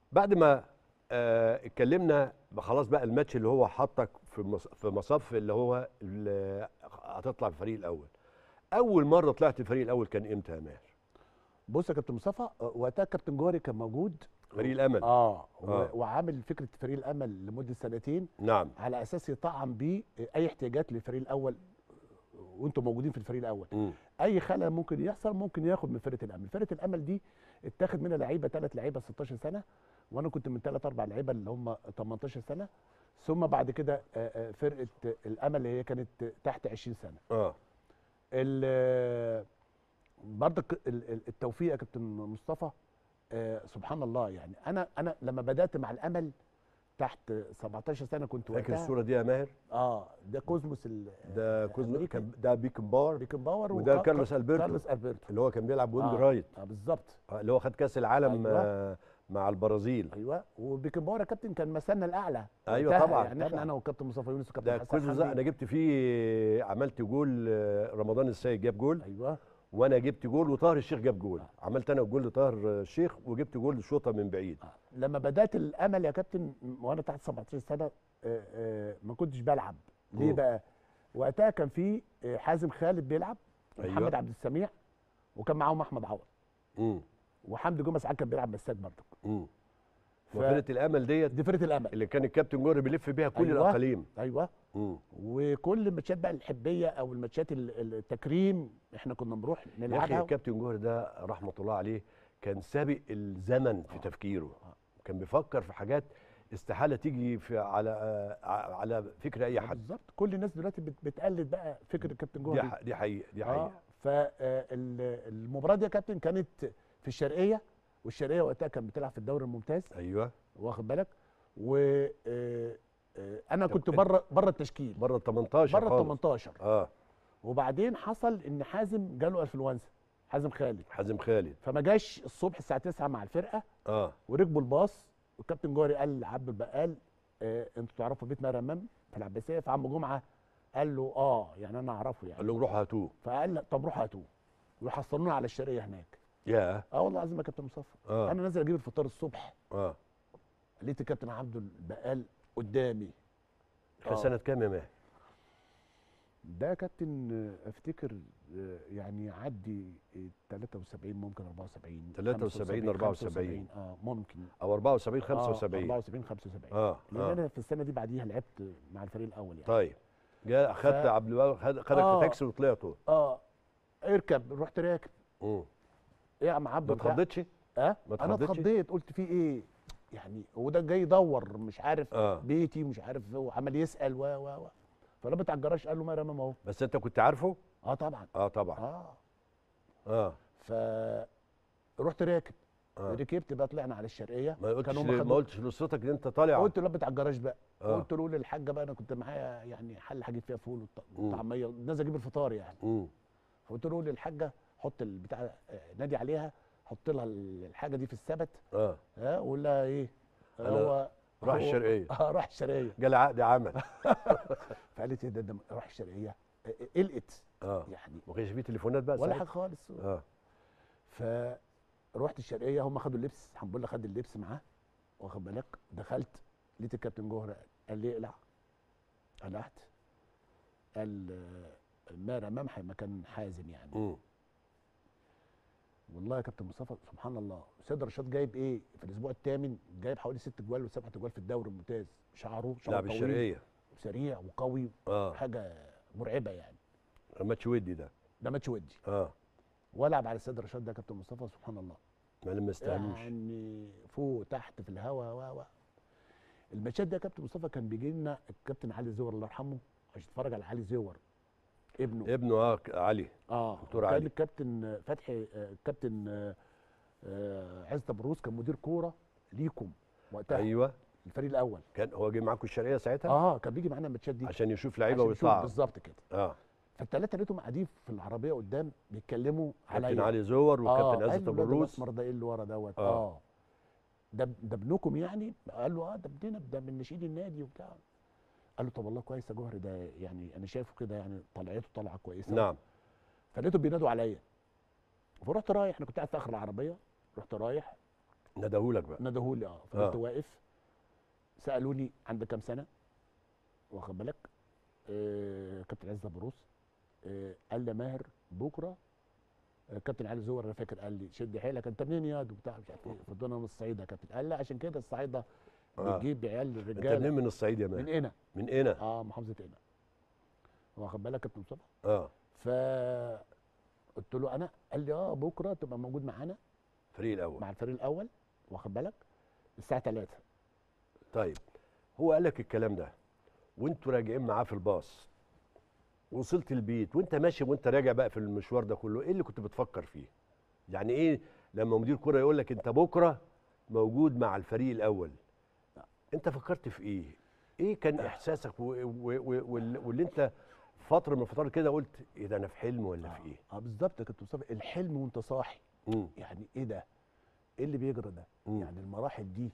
بعد ما آه، اتكلمنا خلاص بقى الماتش اللي هو حطك في مص- في مصف اللي هو اللي هتطلع في الفريق الاول اول مره طلعت الفريق الاول كان امتى يا ماهر بص يا كابتن مصطفى آه، وقتها كابتن جوهري كان موجود فريق الامل اه, و- آه. وعامل فكره فريق الامل لمده سنتين نعم على اساس يطعم بيه اي احتياجات للفريق الاول وانتم موجودين في الفريق الاول مم. اي خلل ممكن يحصل ممكن ياخد من فرقه الامل فرقه الامل دي اتاخد منها لعيبه ثلاث لعيبه 16 سنه وانا كنت من ثلاث اربع لعيبه اللي هم 18 سنه ثم بعد كده آه، آه، فرقه الامل اللي هي كانت تحت 20 سنه اه ال- برضك ال- ال- التوفيق يا كابتن مصطفى آه، سبحان الله يعني انا انا لما بدات مع الامل تحت 17 سنه كنت فاكر وقتها الصوره دي يا ماهر اه ده كوزموس ال- ده كوزمو أمريكي. كان- ده بيكن باور بيكن باور وده وكا- كارلوس ألبرتو. كارلوس البرتو اللي هو كان بيلعب وينج آه. رايت اه بالظبط آه، اللي هو خد كاس العالم أيوة. آه، مع البرازيل ايوه وبيكن باور يا كابتن كان مثلنا الاعلى أيوة وقتها، طبعاً، يعني احنا طبعاً. انا وكابتن مصطفى يونس وكابتن ده حسن كوزمو ده حمدي. انا جبت فيه عملت جول آه، رمضان السيد جاب جول ايوه وانا جبت جول وطاهر الشيخ جاب جول عملت انا الجول لطاهر الشيخ وجبت جول شوطه من بعيد آه. لما بدات الامل يا كابتن وانا تحت 17 سنه آه، آه، ما كنتش بلعب ليه مم. بقى وقتها كان في آه، حازم خالد بيلعب أيوة. ومحمد عبد السميع وكان معاهم احمد عوض امم وحمدي جمعه ساعات كان بيلعب مساك برضه امم ف- وفرقه الامل ديت دي فرقه الامل اللي كان الكابتن جوري بيلف بيها كل أيوة. الاقاليم ايوه امم وكل الماتشات بقى الحبيه او الماتشات ال- التكريم احنا كنا بنروح يا اخي نلعبها الكابتن جوهر ده رحمه الله عليه كان سابق الزمن في تفكيره كان بيفكر في حاجات استحاله تيجي في على آه، على فكر اي حد بالظبط كل الناس دلوقتي بت- بتقلد بقى فكر الكابتن دي جوهري ح- دي حقيقه دي حقيقه فالمباراه دي يا كابتن كانت في الشرقيه والشرقيه وقتها كانت بتلعب في الدوري الممتاز ايوه واخد بالك و آه، آه، انا طب كنت أنت- بره بره التشكيل بره ال 18 بره ال خالص. 18 اه وبعدين حصل ان حازم جاله انفلونزا حازم خالد حازم خالد فما جاش الصبح الساعه 9 مع الفرقه اه وركبوا الباص والكابتن جوهري قال لعبد البقال آه انتوا تعرفوا بيت ماهر امام في العباسيه فعم جمعه قال له اه يعني انا اعرفه يعني قال لهم روحوا هاتوه فقال لا طب روحوا هاتوه ويحصلونا على الشرقيه هناك يا اه والله العظيم يا كابتن مصطفى اه انا نازل اجيب الفطار الصبح اه لقيت الكابتن عبد البقال قدامي كان آه. سنه كام يا ماهر؟ ده يا كابتن آه، افتكر آه، يعني يعدي آه، 73 ممكن 74 73 74. اه ممكن او 74 آه 75 74 75 اه لان اه انا في السنه دي بعديها لعبت مع الفريق الاول يعني طيب جاء اخدت ف- عبد الوهاب خد- خدك آه. في تاكسي وطلعتوا اه اركب رحت راكب مم. ايه يا عم عبده ما بتاع؟ اتخضتش؟ اه ما انا اتخضتش؟ اتخضيت قلت في ايه يعني هو ده جاي يدور مش عارف اه بيتي مش عارف هو عمال يسال و و و فربط على الجراج قال له ما رمام اهو بس انت كنت عارفه؟ اه طبعا اه طبعا اه اه ف رحت راكب اه ركبت بقى طلعنا على الشرقيه ما قلتش كانوا هم ل- ما خدوا- قلتش لاسرتك ان انت طالع قلت له ربط على الجراج بقى آه. قلت له للحاجه بقى انا كنت معايا يعني حل هجيب فيها فول والط- مم. والطعميه نازل اجيب الفطار يعني مم. فقلت له للحاجه حط البتاع آه، نادي عليها حط لها الحاجه دي في السبت اه ها وقول لها ايه أنا هو راح هو- الشرقية. اه راح الشرقيه جالي عقد عمل فقالت ايه ده ده راح الشرقيه آه، آه، قلقت اه يعني ما كانش فيه تليفونات بقى ولا ساعتها؟ حاجه خالص اه فروحت الشرقيه هم خدوا اللبس الحمد لله خد اللبس معاه واخد بالك دخلت لقيت الكابتن جوهر قال لي اقلع قلعت قال آه، ماهر امام حي- مكان حازم يعني مم. والله يا كابتن مصطفى سبحان الله سيد رشاد جايب ايه في الاسبوع الثامن جايب حوالي ست جوال وسبع جوال في الدوري الممتاز شعره شعره لاعب طويل الشرقيه وسريع وقوي اه حاجه مرعبه يعني ماتش ودي ده ده ماتش ودي اه والعب على السيد رشاد ده يا كابتن مصطفى سبحان الله ما لما استهلوش يعني فوق تحت في الهواء و و الماتشات ده يا كابتن مصطفى كان بيجي لنا الكابتن علي زور الله يرحمه عشان يتفرج على علي زور ابنه ابنه اه ك- علي اه دكتور كان علي. الكابتن فتحي آه، الكابتن آه، آه، عزت بروس كان مدير كوره ليكم وقتها ايوه الفريق الاول كان هو جه معاكم الشرقيه ساعتها اه كان بيجي معانا الماتشات دي عشان يشوف لعيبه عشان يشوف ويطلع بالظبط كده اه فالثلاثه لقيتهم قاعدين في العربيه قدام بيتكلموا كابتن عليا علي زور وكابتن قال عزت له الواد ابو الروس الاسمر ده ايه اللي ورا دوت آه. اه, ده ده ابنكم يعني قال له اه ده ابننا ده من نشيد النادي وبتاع قال له طب والله كويس يا جوهر ده يعني انا شايفه كده يعني طلعته طلعه كويسه نعم فلقيته بينادوا عليا فرحت رايح انا كنت قاعد في اخر العربيه رحت رايح ندهولك بقى ندهولي اه فكنت واقف سالوني عندك كام سنه واخد بالك آه كابتن عز بروس آه قال لي ماهر بكره آه كابتن علي زور انا فاكر قال لي شد حيلك انت منين يا واد وبتاع مش عارف ايه قلت له انا من الصعيد يا كابتن قال لي عشان كده الصعيده آه. بتجيب عيال انت منين الرجاله من الصعيد يا من مان هنا من هنا اه محافظه هنا واخد بالك كابتن مصطفى اه ف قلت له انا قال لي اه بكره تبقى موجود معانا الفريق الاول مع الفريق الاول واخد بالك الساعه 3 طيب هو قال لك الكلام ده وانتوا راجعين معاه في الباص وصلت البيت وانت ماشي وانت راجع بقى في المشوار ده كله ايه اللي كنت بتفكر فيه يعني ايه لما مدير كرة يقول لك انت بكره موجود مع الفريق الاول انت فكرت في ايه ايه كان احساسك و- و- و- وال- واللي انت فتره من الفترات كده قلت ايه ده انا في حلم ولا في ايه اه بالظبط يا كابتن مصطفى الحلم وانت صاحي مم. يعني ايه ده ايه اللي بيجرى ده مم. يعني المراحل دي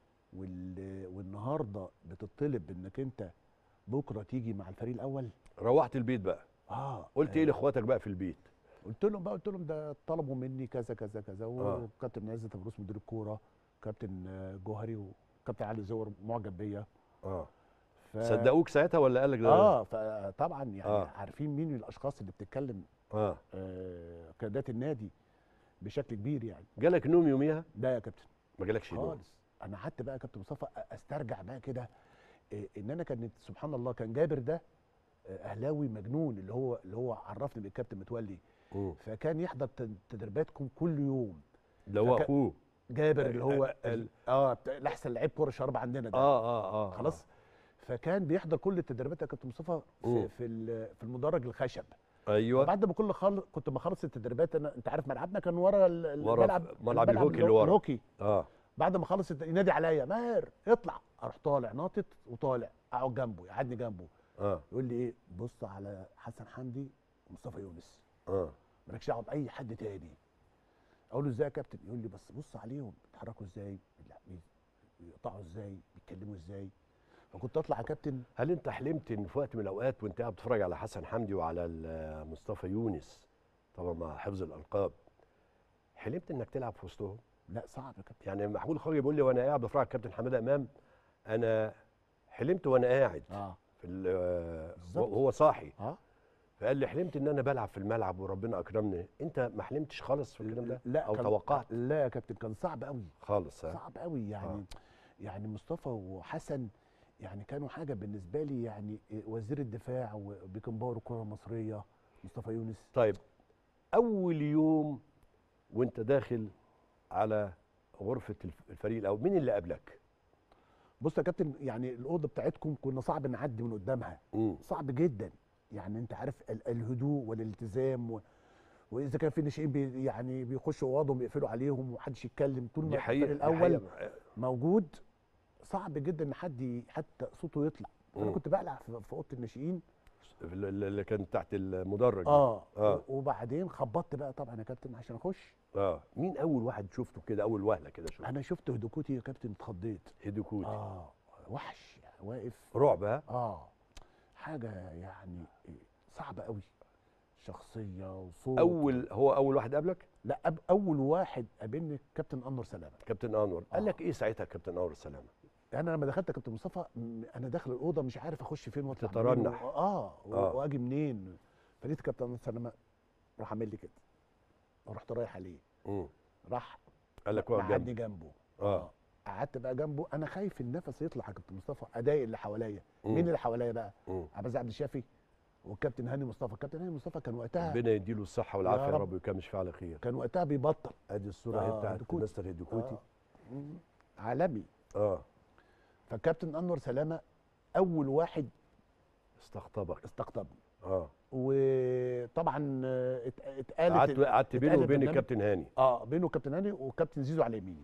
وال... والنهارده بتطلب انك انت بكره تيجي مع الفريق الاول روحت البيت بقى اه قلت ايه لاخواتك بقى في البيت قلت لهم بقى قلت لهم ده طلبوا مني كذا كذا كذا آه. وكابتن عزت ابو روس مدير الكوره كابتن آه، جوهري وكابتن علي زور معجب بيا اه ف... صدقوك ساعتها ولا قال لك ده اه فطبعا يعني آه. آه. عارفين مين الاشخاص اللي بتتكلم اه آه قيادات النادي بشكل كبير يعني جالك نوم يوميها ده يا كابتن ما جالكش نوم خالص انا قعدت بقى يا كابتن مصطفى استرجع بقى كده إيه، ان انا كانت سبحان الله كان جابر ده آه، اهلاوي مجنون اللي هو اللي هو عرفني بالكابتن متولي مم. فكان يحضر تد- تدريباتكم كل يوم ده هو فك- اخوه جابر اللي هو ال- ال- اه بتاع- الاحسن لعيب كوره شرب عندنا ده اه اه اه خلاص فكان بيحضر كل التدريبات يا كابتن مصطفى مم. في في, ال- في المدرج الخشب ايوه وبعد ما كل خل... كنت بخلص التدريبات انا انت عارف ملعبنا كان ورا ال- ال- ورا الملعب ملعب الهوكي اللي ورا. الهوكي اه بعد ما خلص الت- ينادي عليا ماهر اطلع اروح طالع ناطط وطالع اقعد جنبه يقعدني جنبه اه يقول لي ايه بص على حسن حمدي ومصطفى يونس اه مالكش دعوه باي حد تاني اقول له ازاي يا كابتن يقول لي بس بص عليهم بيتحركوا ازاي لا، بي- بيقطعوا ازاي بيتكلموا ازاي فكنت اطلع يا كابتن هل انت حلمت ان في وقت من الاوقات وانت قاعد بتتفرج على حسن حمدي وعلى ال- مصطفى يونس طبعا مع حفظ الالقاب حلمت انك تلعب في وسطهم لا صعب يا كابتن يعني محمود الخواجه بيقول لي وانا قاعد بتفرج على الكابتن حماده امام انا حلمت وانا قاعد اه في ال- بالظبط. وهو صاحي اه فقال لي حلمت ان انا بلعب في الملعب وربنا اكرمني انت ما حلمتش خالص في الكلام ده لا او كان- توقعت لا يا كابتن كان صعب قوي خالص ها صعب قوي يعني يعني مصطفى وحسن يعني كانوا حاجه بالنسبه لي يعني وزير الدفاع وبيكنباور الكره المصريه مصطفى يونس طيب اول يوم وانت داخل على غرفه الف- الفريق الاول مين اللي قابلك بص يا كابتن يعني الاوضه بتاعتكم كنا صعب نعدي من قدامها امم صعب جدا يعني انت عارف ال- الهدوء والالتزام و... واذا كان في ناشئين بي يعني بيخشوا اوضهم يقفلوا عليهم ومحدش يتكلم طول ما دي حقيقه الفريق دي الاول حقيقة. موجود صعب جدا ان حد ي- حتى صوته يطلع انا مم. كنت بقلع في في اوضه الناشئين ال- اللي كان تحت المدرج ده. اه, آه. آه. وبعدين خبطت بقى طبعا يا كابتن عشان اخش اه مين اول واحد شفته كده اول وهله كده شفته انا شفت هدوكوتي يا كابتن اتخضيت هيدوكوتي اه وحش واقف رعب ها اه حاجه يعني صعبه قوي شخصيه وصوت اول هو اول واحد قابلك لا أب اول واحد قابلني كابتن انور سلامه كابتن انور قال آه. لك ايه ساعتها كابتن انور السلامه انا لما دخلت يا كابتن مصطفى م- انا داخل الاوضه مش عارف اخش فين واطلع تترنح. منين و- اه, و- آه. واجي منين فلقيت كابتن انور سلامه راح عامل لي كده رحت رايح عليه امم راح قال لك واقف قعدني جنبي جنبه اه قعدت بقى جنبه انا خايف النفس يطلع يا كابتن مصطفى اضايق اللي حواليا مم. مين اللي حواليا بقى مم. عباس عبد الشافي والكابتن هاني مصطفى الكابتن هاني مصطفى كان وقتها ربنا يديله الصحه والعافيه يا رب. رب ويكمل فيه على خير كان وقتها بيبطل ادي الصوره اهي آه، بتاعت هيدوكوتي. مستر هيدوكوتي آه. مم. عالمي اه فالكابتن انور سلامه اول واحد استقطبك استقطبني اه وطبعا آه، ات- اتقالت قعدت قعدت بينه اتقالت وبين البرنامج- الكابتن هاني اه بينه وكابتن هاني وكابتن زيزو على يميني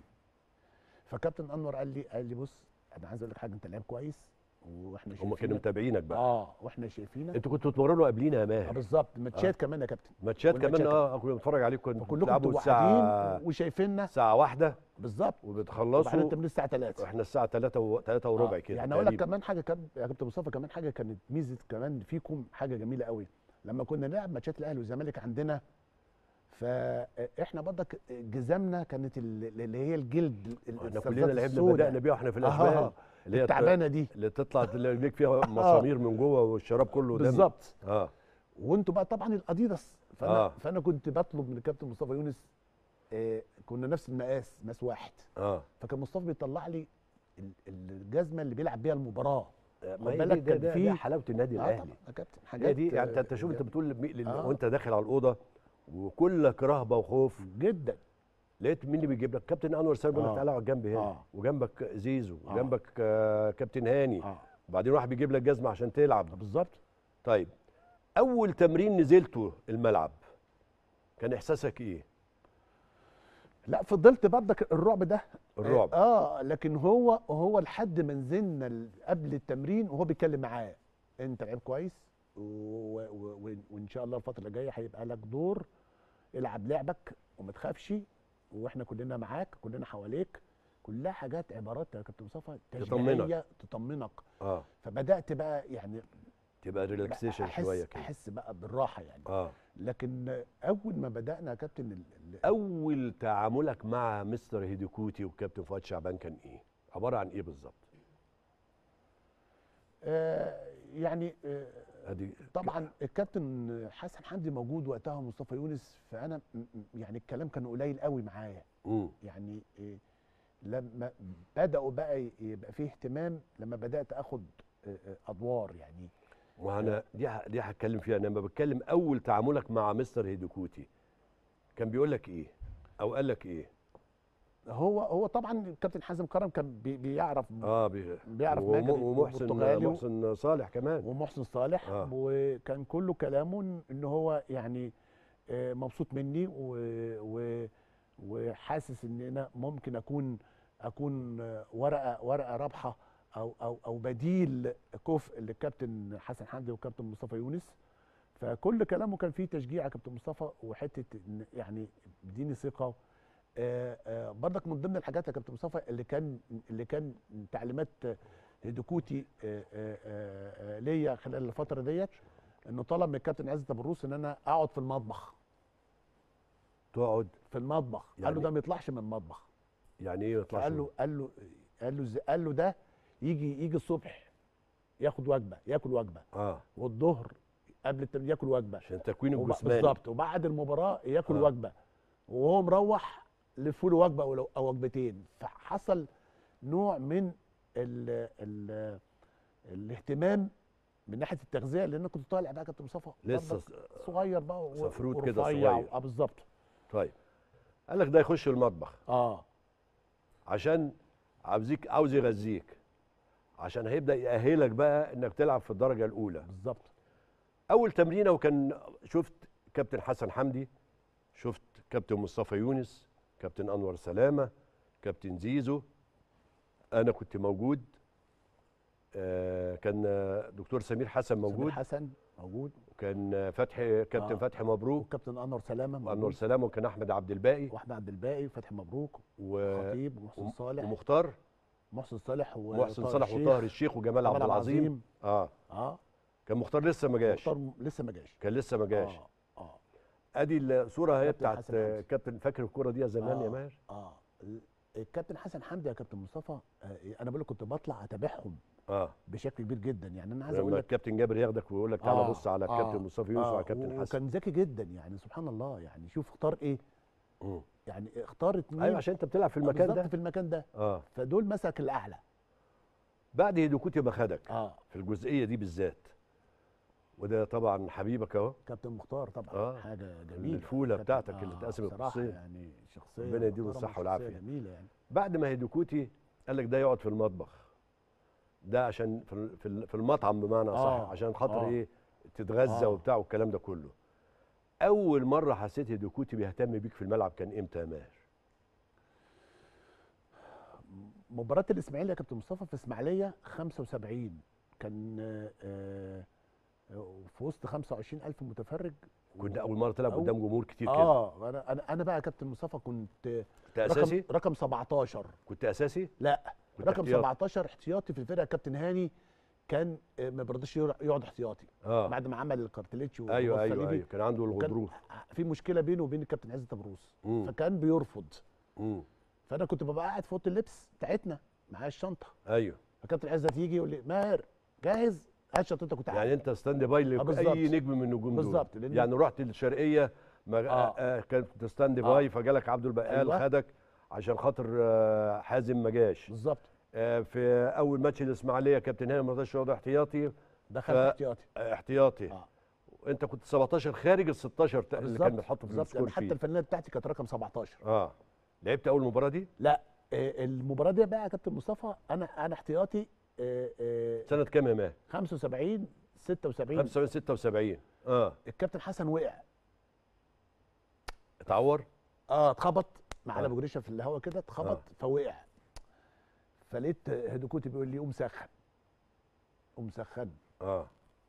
فكابتن انور قال لي قال لي بص انا عايز اقول لك حاجه انت لعيب كويس واحنا هم كانوا شايفينك متابعينك بقى اه واحنا شايفينك انتوا كنتوا بتمرنوا قبلينا يا آه ماهر بالظبط ماتشات كمان يا كابتن ماتشات كمان والماتشات اه كنا بنتفرج عليكم كنتوا فكلكم بتلعبوا انتوا الساعه قاعدين وشايفيننا الساعه واحدة بالظبط وبعدين وبتخلصوا انت من الساعه 3 احنا الساعه 3 و 3 وربع كده يعني اقول لك تقريباً. كمان حاجه كان يا كابتن مصطفى كمان حاجه كانت ميزه كمان فيكم حاجه جميله قوي لما كنا نلعب ماتشات الاهلي والزمالك عندنا في فاحنا برضك جزامنا كانت ال- اللي هي الجلد ال- احنا الصفات كلنا لعبنا السوداء. بدانا بيها واحنا في آه، الاشبال اللي هي الت- التعبانه دي اللي تطلع اللي رجليك فيها مسامير من جوه والشراب كله دم بالظبط اه وانتوا بقى طبعا الاديداس فانا آه. آه. فانا كنت بطلب من الكابتن مصطفى يونس آه كنا نفس المقاس مقاس واحد اه فكان مصطفى بيطلع لي ال- الجزمه اللي بيلعب بيها المباراه ما هي بالك دي ده, كان ده, في- ده حلاوه النادي اه الاهلي طبعا يا كابتن هي حاجات دي يعني انت آه، انت شوف انت جميلة. بتقول لمي- لل- آه. وانت داخل على الاوضه وكلك رهبه وخوف جدا لقيت مين اللي بيجيب لك كابتن انور سالم بيقول لك آه. تعالى اقعد جنبي هنا آه. وجنبك زيزو آه. وجنبك آه كابتن هاني اه وبعدين واحد بيجيب لك جزمه عشان تلعب بالظبط طيب اول تمرين نزلته الملعب كان احساسك ايه لا فضلت برضك الرعب ده الرعب اه لكن هو هو لحد ما نزلنا ال- قبل التمرين وهو بيتكلم معاه انت لعيب كويس و... و... و... وان شاء الله الفتره اللي جايه هيبقى لك دور العب لعبك وما تخافش واحنا كلنا معاك كلنا حواليك كلها حاجات عبارات يا كابتن مصطفى تطمنك. تشجيعيه تطمنك اه فبدات بقى يعني تبقى ريلاكسيشن احس شويه كده احس بقى بالراحه يعني اه لكن اول ما بدانا يا كابتن ال... ال... اول تعاملك مع مستر هيديكوتي والكابتن فؤاد شعبان كان ايه عباره عن ايه بالظبط آه يعني آه ادي طبعا الكابتن حسن حمدي موجود وقتها مصطفى يونس فانا م- م- يعني الكلام كان قليل قوي معايا امم يعني إيه لما بداوا بقى ي- يبقى فيه اهتمام لما بدات اخد آه، آه، ادوار يعني وانا دي ه- دي هتكلم فيها انا لما بتكلم اول تعاملك مع مستر هيديكوتي كان بيقول لك ايه او قال لك ايه هو هو طبعا الكابتن حازم كرم كان بي بيعرف اه بي... بيعرف وم- مجدي ومحسن والبرتغالي و- محسن صالح كمان ومحسن صالح آه. وكان كله كلامه إن- ان هو يعني آه، مبسوط مني و و وحاسس ان انا ممكن اكون اكون آه، ورقه ورقه رابحه او او او بديل كفء للكابتن حسن حمدي والكابتن مصطفى يونس فكل كلامه كان فيه تشجيع يا كابتن مصطفى وحته إن يعني اديني ثقه آه، آه، برضك من ضمن الحاجات يا كابتن مصطفى اللي كان اللي كان تعليمات آه، هدوكوتي آه، آه، آه، آه، ليا خلال الفتره ديت انه طلب من الكابتن عزت ابو الروس ان انا اقعد في المطبخ تقعد في المطبخ قال يعني- له ده ما يطلعش من المطبخ يعني ايه ما يطلعش قال له قال له قال له إزاي؟ قال له ده يجي يجي الصبح ياخد وجبه ياكل وجبه اه والظهر قبل التمرين ياكل وجبه عشان تكوين وب- الجسماني بالظبط وبعد المباراه ياكل آه. وجبه وهو مروح لفوا له وجبه او أو وجبتين فحصل نوع من ال ال الاهتمام من ناحيه التغذيه لان أنا كنت طالع بقى يا كابتن مصطفى لسه برضك صغير بقى و- صفروت كده ورفيع صغير. اه بالظبط طيب قال لك ده يخش المطبخ اه عشان عاوزيك عاوز يغذيك عشان هيبدا يأهلك بقى انك تلعب في الدرجه الاولى بالظبط اول تمرينه وكان شفت كابتن حسن حمدي شفت كابتن مصطفى يونس كابتن انور سلامه كابتن زيزو انا كنت موجود آه كان آه، دكتور سمير حسن سمير موجود حسن موجود وكان آه، فتحي كابتن آه. فتحي مبروك وكابتن انور سلامه وانور موجود سلامه وكان احمد عبد الباقي واحمد عبد الباقي وفتحي مبروك و... خطيب ومحسن وم- صالح ومختار محسن صالح محسن وطاهر صالح الشيخ، وطاهر الشيخ وجمال عبد جمال العظيم اه اه كان مختار لسه ما جاش مختار م- لسه ما جاش كان لسه ما جاش اه اه ادي الصوره هي كابتن بتاعت حسن حمدي. كابتن فاكر الكوره دي يا زمان يا آه. ماهر اه ال- الكابتن حسن حمدي يا كابتن مصطفى آه انا بقول لك كنت بطلع اتابعهم اه بشكل كبير جدا يعني انا عايز لما اقول لك الكابتن جابر ياخدك ويقول لك تعالى آه، بص على آه، الكابتن مصطفى يوسف وعلى الكابتن حسن وكان ذكي جدا يعني سبحان الله يعني شوف اختار ايه مم. يعني اختار اتنين ايوه عشان انت بتلعب في آه، المكان بالظبط ده في المكان ده اه فدول مسك الاعلى بعد هيدوكوتي ما خدك اه في الجزئيه دي بالذات وده طبعا حبيبك اهو كابتن مختار طبعا آه. حاجه جميله الفولة كابتن- بتاعتك اللي اتقسمت بصراحة نصين. يعني شخصيه ربنا يديله محترمة الصحة وشخصية والعافية. جميله يعني بعد ما هيدوكوتي قال لك ده يقعد في المطبخ ده عشان في ال- في ال- في المطعم بمعنى صح آه، عشان خاطر آه. ايه تتغذى آه. وبتاع والكلام ده كله اول مره حسيت هيدوكوتي بيهتم بيك في الملعب كان امتى يا ماهر مباراة الإسماعيلي يا كابتن مصطفى في إسماعيلية 75 كان آه، آه، في وسط 25 ألف متفرج كنت اول مره تلعب أو- قدام جمهور كتير كده اه انا انا انا بقى يا كابتن مصطفى كنت كنت اساسي رقم رقم 17 كنت اساسي لا كنت رقم احتياطي. 17 احتياطي في الفرقه كابتن هاني كان آه، ما بيرضاش يقعد- يقعد احتياطي اه بعد ما عمل الكارتليتش ايوه والرباط ايوه الصليبي، ايوه كان عنده وكان الغضروف في مشكله بينه وبين الكابتن عزت ابروس مم. فكان بيرفض مم. فانا كنت ببقى قاعد في اوضه اللبس بتاعتنا معايا الشنطه ايوه فكابتن عزت يجي يقول لي ماهر جاهز هات شنطتك وتعالى يعني انت ستاند باي آه، بالظبط. لاي نجم من النجوم دول بالظبط، لأن- يعني رحت الشرقيه ما آه. آه. آه كنت ستاند آه. باي فجالك عبد البقال أيوة. خدك عشان خاطر آه حازم ما جاش بالظبط آه في اول ماتش الاسماعيليه كابتن هاني ما رضاش يقعد احتياطي دخلت ف- احتياطي آه احتياطي اه انت كنت 17 خارج ال 16 تا- اللي كان بالظبط بتحطه في بالظبط السكور يعني حتى فيه الفنانه بتاعتي كانت رقم 17 اه لعبت اول مباراه دي لا آه، المباراه دي بقى يا كابتن مصطفى انا انا احتياطي آه، آه، سنه كام يا مان 75 76 75 76 اه الكابتن حسن وقع اتعور اه اتخبط مع آه. ابو جريشه في الهواء كده اتخبط فوقع فلقيت هدوكوتي بيقول لي قوم سخن قوم سخن اه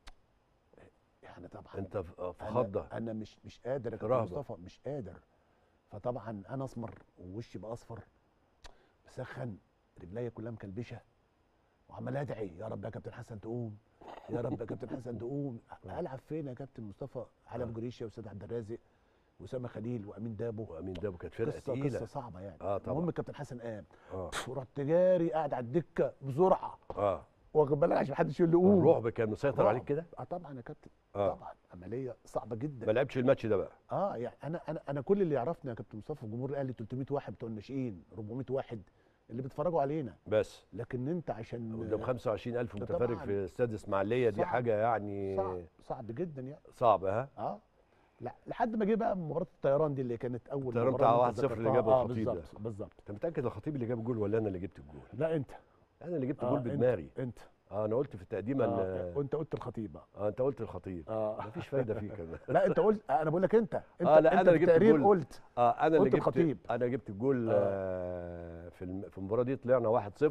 يعني طبعا انت في آه، في أنا- خضه انا مش مش قادر يا كابتن رهبة. مصطفى مش قادر فطبعا انا اسمر ووشي بقى اصفر مسخن رجليا كلها مكلبشه وعمال ادعي يا رب يا كابتن حسن تقوم يا رب يا كابتن حسن تقوم العب فين يا كابتن مصطفى علي ابو جريشه واستاذ عبد الرازق واسامه خليل وامين دابو وامين دابو كانت فرقه قصه تقيله قصه صعبه يعني اه طبعا المهم الكابتن حسن قام اه ورحت جاري قاعد على الدكه بسرعه اه واخد بالك عشان محدش يقول لي قوم الرعب كان مسيطر رعب. عليك كده اه طبعا يا كابتن اه طبعا عمليه صعبه جدا ما لعبتش الماتش ده بقى اه يعني انا انا انا كل اللي يعرفني يا كابتن مصطفى جمهور الاهلي 300 واحد بتوع الناشئين 400 واحد اللي بيتفرجوا علينا بس لكن انت عشان قدام 25000 ده متفرج طبعاً. في استاد اسماعيليه دي صعب. حاجه يعني صعب صعب جدا يعني صعبه ها اه لا لحد ما جه بقى مباراه الطيران دي اللي كانت اول الطيران مباراه بتاع اللي أنت 1-0 اللي ذكرتها. جابه اه الخطيب ده. بالظبط بالظبط انت متاكد الخطيب اللي جاب الجول ولا انا اللي جبت الجول لا انت انا اللي جبت آه الجول انت- بدماغي انت اه انا قلت في التقديمه آه ان وانت قلت الخطيب بقى اه انت قلت الخطيب اه مفيش فايده فيك أنا. لا انت قلت انا بقول لك انت انت آه، لا، انت أنا اللي في جبت التقرير الجول. قلت اه انا اللي قلت جبت الخطيب. انا جبت الجول آه. آه في الم- في المباراه دي طلعنا 1-0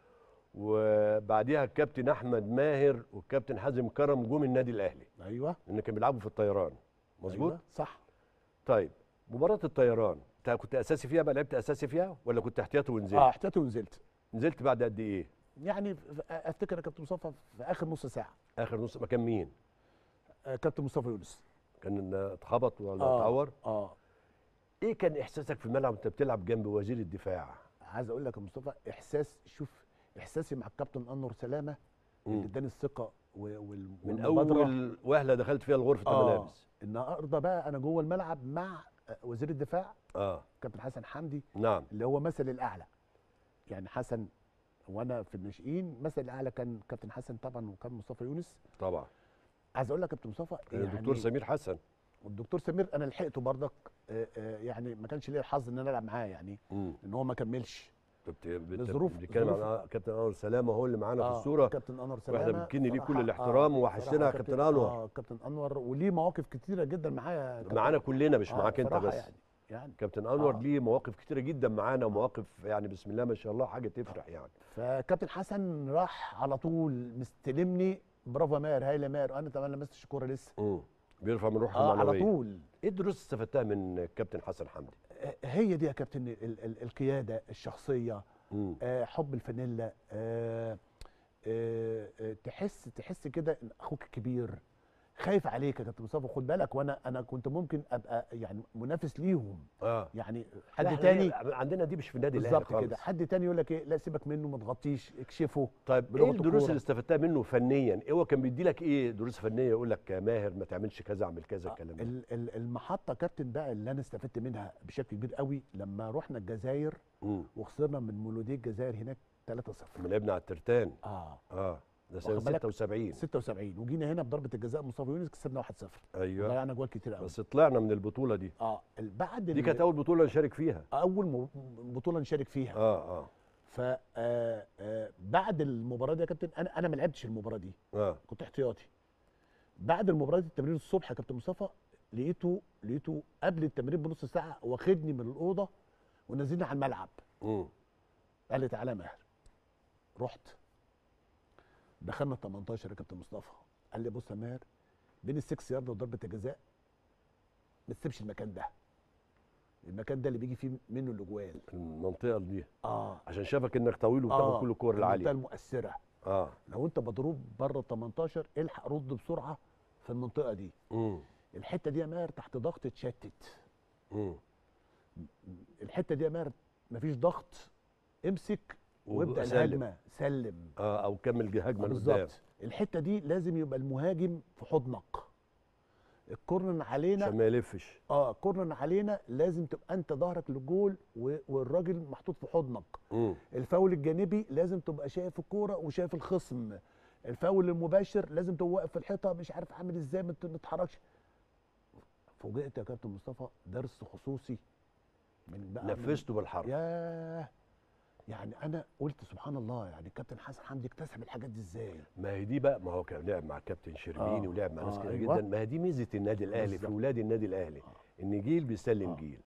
وبعديها الكابتن احمد ماهر والكابتن حازم كرم جم النادي الاهلي ايوه لان كانوا بيلعبوا في الطيران مظبوط أيوة. صح طيب مباراه الطيران انت كنت اساسي فيها بقى لعبت اساسي فيها ولا كنت احتياطي ونزلت اه احتياطي ونزلت نزلت بعد قد ايه يعني ف- افتكر يا كابتن مصطفى في اخر نص ساعه اخر نص مكان مين آه، كابتن مصطفى يونس كان اتخبط ولا آه. اتعور اه ايه كان احساسك في الملعب وانت بتلعب جنب وزير الدفاع عايز اقول لك يا مصطفى احساس شوف احساسي مع الكابتن انور سلامه اللي مم. اداني الثقه و- وال- من والمبادرة. اول وهله دخلت فيها الغرفه آه. الملابس النهارده بقى انا جوه الملعب مع آه، وزير الدفاع اه كابتن حسن حمدي نعم اللي هو مثل الاعلى يعني حسن وانا في الناشئين مثل الاعلى كان كابتن حسن طبعا وكان مصطفى يونس طبعا عايز اقول لك يا كابتن مصطفى كان الدكتور سمير حسن والدكتور سمير انا لحقته برضك آه، آه، يعني ما كانش ليا الحظ ان انا العب معاه يعني امم ان هو ما كملش بت- بت- لظروف- بنتكلم عن ظروف- آه، كابتن انور سلامه هو اللي معانا في آه، الصوره كابتن انور سلامه واحنا بنكن ليه كل صراحة- الاحترام آه، ووحشنا صراحة يا كابتن انور اه كابتن انور وليه مواقف كتيره جدا معايا يا كابتن. معانا كلنا مش آه، معاك انت صراحة بس يعني يعني كابتن انور آه. ليه مواقف كتيره جدا معانا ومواقف يعني بسم الله ما شاء الله حاجه تفرح يعني فكابتن حسن راح على طول مستلمني برافو يا ماهر هايله ماهر انا طبعا لمستش الكوره لسه امم بيرفع من روحه اه على المعنويه طول ايه الدروس اللي استفدتها من الكابتن حسن حمدي آه، هي دي يا كابتن ال ال القياده الشخصيه امم آه حب الفانيلا آه آه آه تحس تحس كده ان اخوك الكبير خايف عليك يا كابتن مصطفى خد بالك وانا انا كنت ممكن ابقى يعني منافس ليهم اه يعني لا، حد إحنا تاني ليه- عندنا دي مش في النادي الاهلي بالظبط خالص كده حد تاني يقول لك ايه لا سيبك منه ما تغطيش اكشفه طيب بلغة ايه الدروس الكورة. اللي استفدتها منه فنيا إيه هو كان بيدي لك ايه دروس فنيه يقول لك يا ماهر ما تعملش كذا اعمل كذا الكلام ده ال- ال- المحطه كابتن بقى اللي انا استفدت منها بشكل كبير قوي لما رحنا الجزائر امم وخسرنا من مولوديه الجزائر هناك 3-0 لما لعبنا على الترتان اه اه ده سنه واخد بالك؟ 76 76 وجينا هنا بضربه الجزاء مصطفى يونس كسبنا 1-0 ايوه ضيعنا جوال كتير قوي بس طلعنا من البطوله دي اه ال- بعد دي ال- كانت اول بطوله نشارك فيها اول م- بطوله نشارك فيها اه اه ف آه، آه، بعد المباراه دي يا كابتن انا انا ما لعبتش المباراه دي اه كنت احتياطي بعد المباراه دي التمرين الصبح يا كابتن مصطفى لقيته لقيته قبل التمرين بنص ساعه واخدني من الاوضه ونزلني على الملعب امم قال لي تعالى يا ماهر رحت دخلنا ال 18 يا كابتن مصطفى قال لي بص يا ماهر بين السكس يارد وضربه الجزاء ما تسيبش المكان ده المكان ده اللي بيجي فيه منه الاجوال المنطقه دي اه عشان شافك انك طويل وبتاخد كل الكور المنطقه العاليه المؤثره اه لو انت مضروب بره ال 18 الحق رد بسرعه في المنطقه دي امم الحته دي يا ماهر تحت ضغط اتشتت امم الحته دي يا ماهر مفيش ضغط امسك وابدا وسلم. الهجمه سلم اه او كمل هجمه لقدام بالظبط الحته دي لازم يبقى المهاجم في حضنك الكورنر علينا عشان ما يلفش اه الكورنر علينا لازم تبقى انت ظهرك للجول و- والراجل محطوط في حضنك امم الفاول الجانبي لازم تبقى شايف الكوره وشايف الخصم الفاول المباشر لازم تبقى واقف في الحيطه مش عارف عامل ازاي ما تتحركش فوجئت يا كابتن مصطفى درس خصوصي من بقى نفذته بالحرف ياه يعني انا قلت سبحان الله يعني الكابتن حسن حمدي اكتسب الحاجات دي ازاي ما هي دي بقى ما هو كان لعب مع كابتن شربيني آه. ولعب مع ناس آه، كتير أيوة. جدا ما هي دي ميزه النادي الاهلي في بالظبط. اولاد النادي الاهلي ان جيل بيسلم آه. جيل